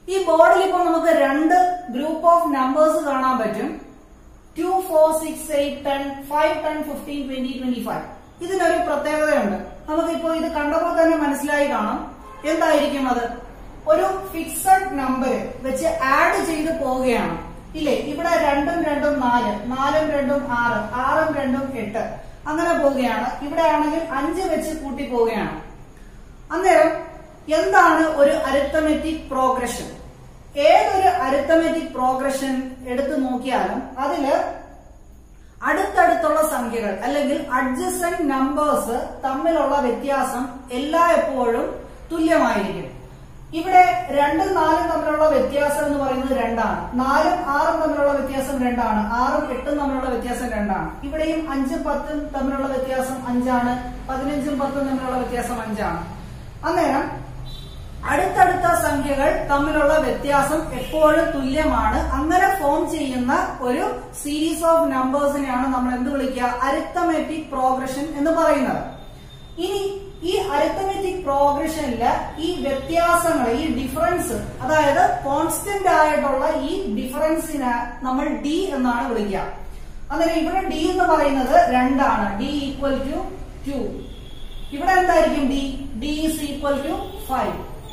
ഈ ബോർഡിൽ ഇപ്പൊ നമുക്ക് രണ്ട് ഗ്രൂപ്പ് ഓഫ് നമ്പേഴ്സ് കാണാൻ പറ്റും two four six eight ten five ten fifteen twenty twenty five ഇതിനൊരു പ്രത്യേകതയുണ്ട് നമുക്കിപ്പോ ഇത് കണ്ടപ്പോൾ തന്നെ മനസ്സിലായി കാണാം എന്തായിരിക്കും അത് ഒരു ഫിക്സഡ് നമ്പർ വെച്ച് ആഡ് ചെയ്ത് പോവുകയാണ് ഇല്ലേ ഇവിടെ രണ്ടും രണ്ടും നാല് നാലും രണ്ടും ആറ് ആറും രണ്ടും എട്ട് അങ്ങനെ പോവുകയാണ് ഇവിടെ ആണെങ്കിൽ അഞ്ച് വെച്ച് കൂട്ടി പോവുകയാണ് അന്നേരം എന്താണ് ഒരു അരിത്തമെറ്റിക് പ്രോഗ്രഷൻ ഏതൊരു അരിത്തമെറ്റിക് പ്രോഗ്രഷൻ എടുത്തു നോക്കിയാലും അതില് അടുത്തടുത്തുള്ള സംഖ്യകൾ അല്ലെങ്കിൽ അഡ്ജസന്റ് നമ്പേഴ്സ് തമ്മിലുള്ള വ്യത്യാസം എല്ലാ എപ്പോഴും തുല്യമായിരിക്കും ഇവിടെ രണ്ടും നാലും തമ്മിലുള്ള വ്യത്യാസം എന്ന് പറയുന്നത് രണ്ടാണ് നാലും ആറും തമ്മിലുള്ള വ്യത്യാസം രണ്ടാണ് ആറും എട്ടും തമ്മിലുള്ള വ്യത്യാസം രണ്ടാണ് ഇവിടെയും അഞ്ചും പത്തും തമ്മിലുള്ള വ്യത്യാസം അഞ്ചാണ് പതിനഞ്ചും പത്തും തമ്മിലുള്ള വ്യത്യാസം അഞ്ചാണ് അന്നേരം അടുത്തടുത്ത സംഖ്യകൾ തമ്മിലുള്ള വ്യത്യാസം എപ്പോഴും തുല്യമാണ് അങ്ങനെ ഫോം ചെയ്യുന്ന ഒരു സീരീസ് ഓഫ് നമ്പേഴ്സിനെയാണ് നമ്മൾ എന്ത് വിളിക്കുക അരിത്തമെറ്റിക് പ്രോഗ്രഷൻ എന്ന് പറയുന്നത് ഇനി ഈ അരിത്തമെറ്റിക് പ്രോഗ്രഷനില് ഈ വ്യത്യാസങ്ങൾ ഈ ഡിഫറൻസ് അതായത് കോൺസ്റ്റന്റ് ആയിട്ടുള്ള ഈ ഡിഫറൻസിനെ നമ്മൾ ഡി എന്നാണ് വിളിക്കുക അന്നേരം ഇവിടെ ഡി എന്ന് പറയുന്നത് രണ്ടാണ് ഡി ഈക്വൽ ടു ടു ഇവിടെ എന്തായിരിക്കും D D is equal to five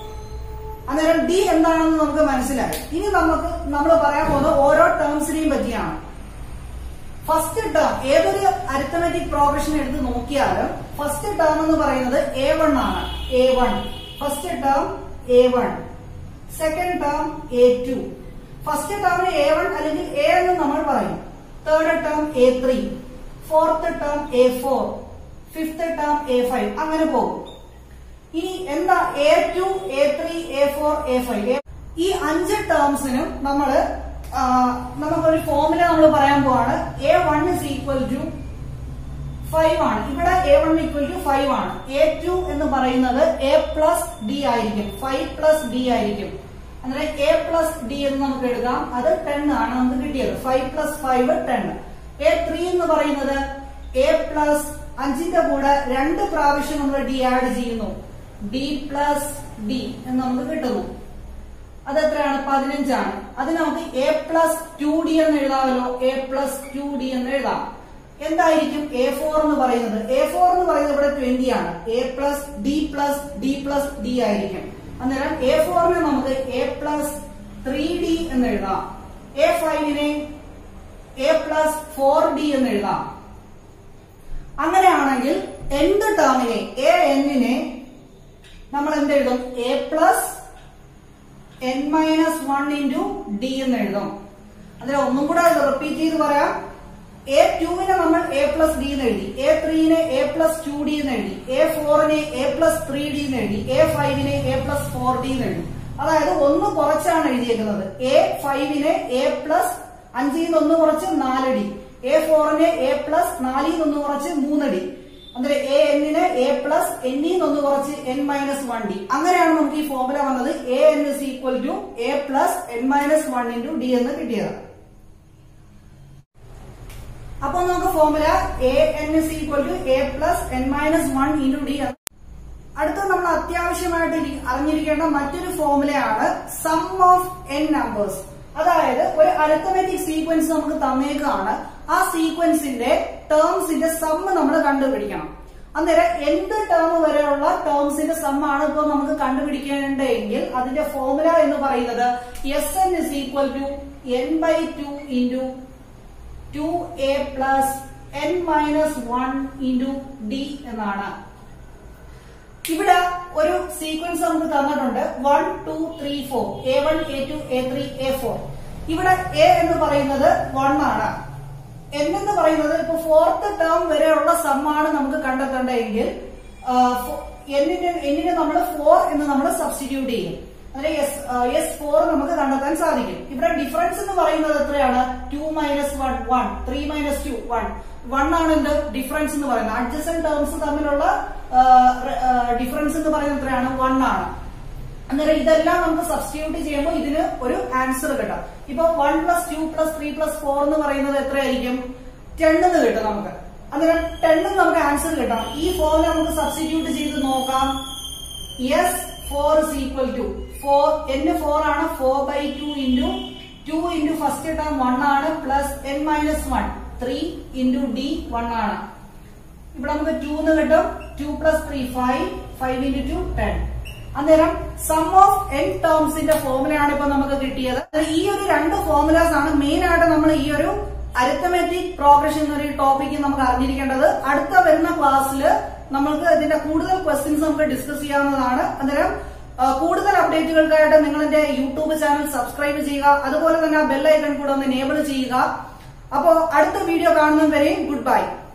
അന്നേരം ഡി എന്താണെന്ന് നമുക്ക് മനസ്സിലായി ഇനി നമുക്ക് നമ്മൾ പറയാൻ പോകുന്നത് ഓരോ ടേംസിനെയും പറ്റിയാണ് ഫസ്റ്റ് ടേം ഏതൊരു അരിത്തമെറ്റിക് പ്രോഗ്രഷൻ എടുത്ത് നോക്കിയാലും ഫസ്റ്റ് ടേം എന്ന് പറയുന്നത് എ വൺ ആണ് a one first term a one second term a two first ടേമിന് എ വൺ അല്ലെങ്കിൽ എ എന്ന് നമ്മൾ പറയും third term a three fourth term a four fifth term a five അങ്ങനെ പോകും ഇനി എന്താ a two a three a four a five ഈ അഞ്ച് ടേംസിനും നമ്മള് ആ, നമുക്കൊരു ഫോമുല നമ്മൾ പറയാൻ പോവാണ് a one is equal to five ആണ് ഇവിടെ a one equal to five ആണ് എ ടു എന്ന് പറയുന്നത് എ പ്ലസ് ഡി ആയിരിക്കും ഫൈവ് പ്ലസ് ഡി ആയിരിക്കും അന്നേരം എ പ്ലസ് ഡി എന്ന് നമുക്ക് എടുക്കാം അത് ടെൻ ആണ് നമുക്ക് കിട്ടിയത് five plus five ten a three എന്ന് പറയുന്നത് എ പ്ലസ് അഞ്ചിന്റെ കൂടെ രണ്ട് പ്രാവശ്യം നമ്മൾ ഡി ആഡ് ചെയ്യുന്നു ഡി പ്ലസ് ഡി എന്ന് നമുക്ക് കിട്ടുന്നു അത് എത്രയാണ് പതിനഞ്ചാണ് അത് നമുക്ക് എ പ്ലസ് ടു ഡി എന്ന് എഴുതാമല്ലോ എ പ്ലസ് ടു ഡി എന്ന് എഴുതാം എന്തായിരിക്കും എ ഫോർ എന്ന് പറയുന്നത് എ ഫോർ എന്ന് പറയുന്നത് ഇവിടെ ട്വന്റി ആണ് a plus d plus d plus d ആയിരിക്കും അന്നേരം എ ഫോറിനെ നമുക്ക് എ പ്ലസ് ത്രീ ഡി എന്ന് എഴുതാം എ ഫൈവിനെ എ പ്ലസ് ഫോർ ഡി എന്ന് എഴുതാം അങ്ങനെയാണെങ്കിൽ എന്ത് ടേമിനെ എ എന്നിനെ നമ്മൾ എന്ത് എഴുതും a plus n minus one into d എന്ന് എഴുതും അതിൽ ഒന്നും കൂടെ റിപ്പീറ്റ് ചെയ്ത് പറയാം എ ടുവിനെ നമ്മൾ എ പ്ലസ് ഡി എന്ന് എഴുതി എ ത്രീനെ എ പ്ലസ് ടു ഡി എന്ന് എഴുതി എ ഫോറിനെ എ പ്ലസ് ത്രീ ഡി എന്ന് എഴുതി എ ഫൈവിനെ എ പ്ലസ് ഫോർ ഡി എന്ന് എഴുതി അതായത് ഒന്ന് കുറച്ചാണ് എഴുതിയേക്കുന്നത് എ ഫൈവിനെ എ പ്ലസ് അഞ്ചിൽ നിന്ന് ഒന്ന് കുറച്ച് നാലടി എ ഫോറിനെ എ പ്ലസ് നാലിൽ നിന്ന് ഒന്ന് കുറച്ച് മൂന്നടി അന്നേരം എ എന്നിന് എ പ്ലസ് എന്നിൽ നിന്ന് ഒന്ന് കുറച്ച് എൻ മൈനസ് വൺ ഡി അങ്ങനെയാണ് നമുക്ക് ഈ ഫോർമുല വന്നത് a n is equal to a plus n minus one into d എന്ന് കിട്ടിയത് അപ്പൊ നമുക്ക് formula a n is equal to a plus n minus one into d അടുത്ത നമ്മൾ അത്യാവശ്യമായിട്ട് ഇരി- അറിഞ്ഞിരിക്കേണ്ട മറ്റൊരു ഫോർമുലയാണ് സം ഓഫ് എൻ നമ്പേഴ്സ് അതായത് ഒരു അരിത്തമെറ്റിക് സീക്വൻസ് നമുക്ക് തന്നേക്കാണ് ആ സീക്വൻസിന്റെ ടേംസിന്റെ സമ്മ് നമ്മൾ കണ്ടുപിടിക്കണം അന്നേരം എന്ത് ടേം വരെയുള്ള ടേംസിന്റെ സമ്മാണ് ഇപ്പൊ നമുക്ക് കണ്ടുപിടിക്കേണ്ടതെങ്കിൽ അതിന്റെ ഫോർമുല എന്ന് പറയുന്നത് S n is equal to n by two into two a plus n minus one into d എന്നാണ് ഇവിടെ ഒരു സീക്വൻസ് നമുക്ക് തന്നിട്ടുണ്ട് one two three four a one a two a three a four ഇവിടെ a എന്ന് പറയുന്നത് one ആണ് N എന്ന് പറയുന്നത് ഇപ്പൊ ഫോർത്ത് ടേം വരെയുള്ള സമ്മാണ് നമുക്ക് കണ്ടെത്തേണ്ടതെങ്കിൽ എന്നിന് എന്നിന് നമ്മൾ ഫോർ എന്ന് നമ്മൾ സബ്സ്റ്റിറ്റ്യൂട്ട് ചെയ്യും അതിലെ എസ് എസ് ഫോർ നമുക്ക് കണ്ടെത്താൻ സാധിക്കും ഇവിടെ ഡിഫറൻസ് എന്ന് പറയുന്നത് എത്രയാണ് two minus one one three minus two one one ആണ് എന്ത് ഡിഫറൻസ് എന്ന് പറയുന്നത് അഡ്ജസൻ ടേംസ് തമ്മിലുള്ള ഡിഫറൻസ് എന്ന് പറയുന്നത് എത്രയാണ് വൺ ആണ് അന്നേരം ഇതെല്ലാം നമുക്ക് സബ്സ്റ്റിറ്റ്യൂട്ട് ചെയ്യുമ്പോൾ ഇതിന് ഒരു ആൻസർ കിട്ടും ഇപ്പൊ one plus two plus three plus four എന്ന് പറയുന്നത് എത്രയായിരിക്കും ടെൻ എന്ന് കിട്ടും നമുക്ക് അന്നേരം ടെൻ നമുക്ക് ആൻസർ കിട്ടണം ഈ ഫോമിൽ നമുക്ക് സബ്സ്റ്റിറ്റ്യൂട്ട് ചെയ്ത് നോക്കാം S four is equal to four n four ആണ് four by two into two into first term one ആണ് plus n minus one three into d one ആണ് ഇവിടെ നമുക്ക് ടു എന്ന് കിട്ടും two plus three five five into two ten അന്നേരം sum of n ടേംസിന്റെ ഫോർമുലയാണ് ഇപ്പൊ നമുക്ക് കിട്ടിയത് ഈ ഒരു രണ്ട് ഫോർമുലാസ് ആണ് മെയിൻ ആയിട്ട് നമ്മൾ ഈ ഒരു അരിത്തമെറ്റിക് പ്രോഗ്രഷൻ എന്നൊരു ടോപ്പിക്ക് നമുക്ക് അറിഞ്ഞിരിക്കേണ്ടത് അടുത്ത വരുന്ന ക്ലാസ്സിൽ നമ്മൾക്ക് ഇതിന്റെ കൂടുതൽ ക്വസ്റ്റ്യൻസ് നമുക്ക് ഡിസ്കസ് ചെയ്യാവുന്നതാണ് അന്നേരം ആ, കൂടുതൽ അപ്ഡേറ്റുകൾക്കായിട്ട് നിങ്ങൾ എന്റെ യൂട്യൂബ് ചാനൽ സബ്സ്ക്രൈബ് ചെയ്യുക അതുപോലെ തന്നെ ആ ബെല്ലൈക്കൺ കൂടെ ഒന്ന് എനേബിൾ ചെയ്യുക അപ്പോ അടുത്ത വീഡിയോ കാണുന്നവരെയും ഗുഡ് ബൈ